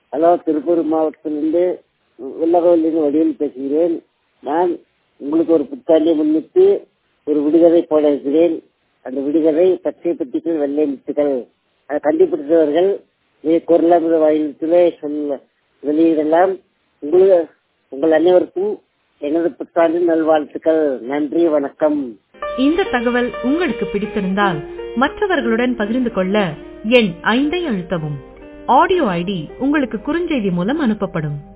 hello Tiruppur மாவட்டத்திலிருந்து வெள்ளகோவிலிருந்து வடிவில் பேசுகிறேன் நான் உங்களுக்கு ஒரு புத்தாண்டை முன்னிட்டு ஒரு விடுகதை போட இருக்கிறேன் அந்த விடுகதை பச்சை பெட்டிகள் வெள்ளை முத்துகள் அதை கண்டுபிடித்தவர்கள் குரலாமித வாயிலத்திலே சொல்ல வெளியிடலாம் உங்களுக்கு உங்கள் அனைவருக்கும் எனது புத்தாண்டு நல்வாழ்த்துக்கள் நன்றி வணக்கம் இந்த தகவல் உங்களுக்கு பிடித்திருந்தால் மற்றவர்களுடன் பகிர்ந்து கொள்ள எண் ஐந்தை அழுத்தவும் ஆடியோ ஐடி உங்களுக்கு குறுஞ்செய்தி மூலம் அனுப்பப்படும்